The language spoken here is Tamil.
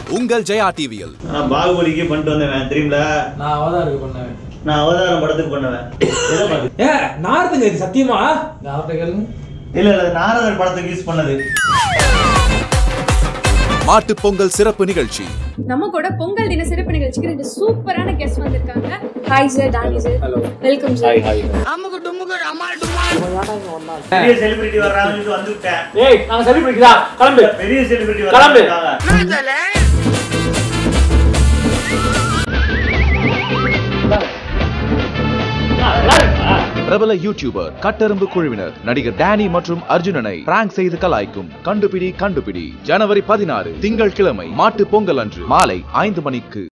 உங்கள் ஜெயா டிவியில் நான் பாகுபலிக்கு பண்ணிட்டு வந்தேன் தெரியுமில நான் அவதாருக்கு பண்ணேன் நான் அவதாரம் படத்துக்கு பண்ணுவேன் எதை பார்த்து? ஏ நார்த்துங்க இது சத்தியமா நான் அவர்கிட்ட கேளுங்க இல்ல இல்ல அது நாரதர் படத்துக்கு யூஸ் பண்ணது மாட்டுப் பொங்கல் சிறப்பு நிகழ்ச்சி நம்ம கூட பொங்கல் தின சிறப்பு நிகழ்ச்சிக்கு ரெண்டு சூப்பரான கெஸ்ட் வந்திருக்காங்க hi sir Danny sir welcome sir பெரிய செலிபிரிட்டி வர்றாங்கன்னு வந்துட்டேன் ஏய் நாங்க சரி பிடிக்கிறா கிளம்பு பெரிய செலிபிரிட்டி கிளம்பு. வர்றாங்க பிரபல யூடியூபர் கட்டெரும்பு குழுவினர் நடிகர் டேனி மற்றும் அர்ஜுனனை பிராங்க் செய்து கலாய்க்கும் கண்டுபிடி கண்டுபிடி ஜனவரி பதினாறு திங்கள் கிழமை மாட்டு பொங்கல் அன்று மாலை ஐந்து மணிக்கு